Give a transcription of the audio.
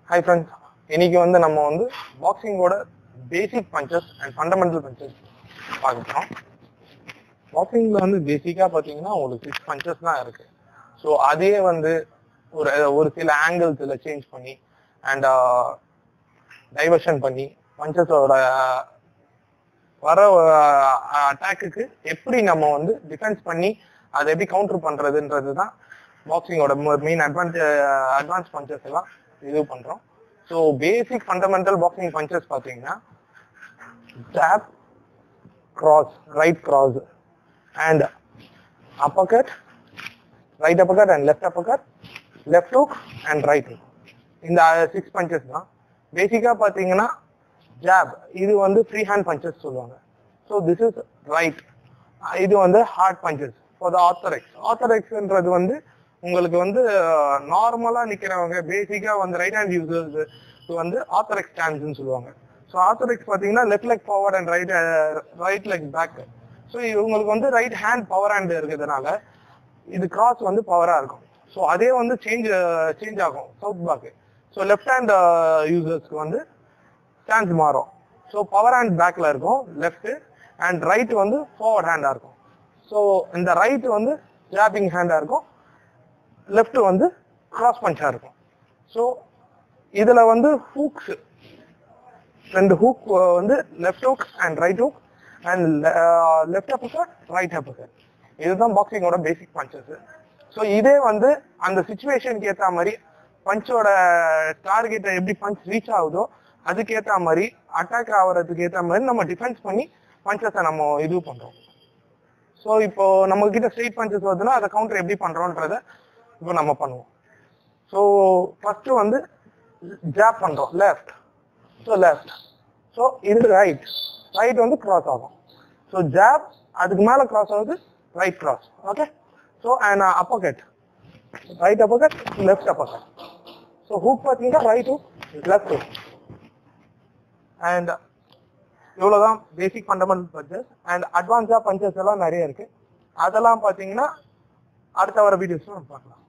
hi friends இன்னைக்கு வந்து நம்ம வந்து பாக்ஸிங்கோட basic punches and fundamental punches பார்க்க போறோம் பாக்ஸிங்ல வந்து பேசிக்கா பாத்தீங்கன்னா உங்களுக்கு சிக்ஸ் பஞ்சஸ் தான் இருக்கு ஸோ அதே வந்து ஒரு ஒரு சில ஆங்கிள்ஸ்ல சேஞ்ச் பண்ணி அண்ட் டைவர்ஷன் பண்ணி பஞ்சஸோட வர அட்டாக்குக்கு எப்படி நம்ம வந்து டிஃபென்ஸ் பண்ணி அதை எப்படி கவுண்டர் பண்றதுன்றது தான் பாக்ஸிங்கோட மெயின் அட்வான்ஸ் அட்வான்ஸ் பஞ்சஸ் எல்லாம் இது பண்றோம் so basic fundamental boxing punches பார்த்தீங்கன்னா jab cross right cross and uppercut right uppercut and left uppercut left hook and right hook இந்த சிக்ஸ் பஞ்சஸ் தான் பேசிக்கா பார்த்தீங்கன்னா ஜாப் இது வந்து ஃப்ரீ ஹேண்ட் பஞ்சஸ் சொல்லுவாங்க ஸோ திஸ் இஸ் ரைட் இது வந்து hard punches for the orthodox ஆத்தரெக்ஸ்ன்றது வந்து உங்களுக்கு வந்து நார்மலா நிக்கிறவங்க பேசிக்கா வந்து ரைட் ஹேண்ட் யூசர்ஸ் வந்து ஆத்தரெக்ஸ் ஸ்டாண்ட்ஸ்னு சொல்லுவாங்க ஸோ ஆத்தரெக்ஸ் பார்த்தீங்கன்னா left leg forward and right right leg back so இவங்களுக்கு வந்து ரைட் ஹேண்ட் பவர் ஹேண்ட் இருக்கிறதுனால இது கிராஸ் வந்து பவரா இருக்கும் ஸோ அதே வந்து சேஞ்ச் சேஞ்ச் ஆகும் southpaw so left hand யூசர்ஸ்க்கு வந்து ஸ்டாண்ட்ஸ் மாறும் ஸோ பவர் ஹேண்ட் பேக்ல இருக்கும் லெஃப்ட் அண்ட் ரைட் வந்து ஃபார்வர்ட் ஹேண்டா இருக்கும் ஸோ இந்த ரைட் வந்து ஜாப்பிங் ஹேண்டா இருக்கும் லெஃப்ட் வந்து கிராஸ் பஞ்சா இருக்கும் ஸோ இதுல வந்து ஹூக்ஸ் ரெண்டு ஹூக் வந்து left hook and right hook and left uppercut right uppercut இதுதான் பாக்ஸிங்கோட பேசிக் பஞ்சஸ் ஸோ இதே வந்து அந்த சுச்சுவேஷனுக்கு ஏற்ற மாதிரி பஞ்சோட டார்கெட்டை எப்படி பஞ்ச் ரீச் ஆகுதோ அதுக்கு ஏற்ற மாதிரி அட்டாக் ஆகிறதுக்கு ஏற்ற மாதிரி நம்ம டிஃபென்ஸ் பண்ணி பஞ்சஸை நம்ம இது பண்றோம் ஸோ இப்போ நம்ம கிட்ட ஸ்ட்ரெயிட் பஞ்சஸ் வருதுன்னா அதை கவுண்டர் எப்படி பண்றோன்றத இப்போ நம்ம பண்ணுவோம் ஸோ ஃபர்ஸ்ட் வந்து ஜாப் பண்றோம் லெஃப்ட் ஸோ லெஃப்ட் ஸோ இது ரைட் ரைட் வந்து கிராஸ் ஆகும் ஸோ ஜாப் அதுக்கு மேல கிராஸ் ஆகுது right cross okay so and uppercut right uppercut left uppercut so hook பார்த்தீங்கன்னா right hook left hook and இவ்வளவுதான் பேசிக் ஃபண்டமெண்டல் பஞ்சஸ் அண்ட் அட்வான்ஸா punches எல்லாம் நிறைய இருக்கு அதெல்லாம் பாத்தீங்கன்னா அடுத்த வர வீடியோஸ்ல நம்ம பார்க்கலாம்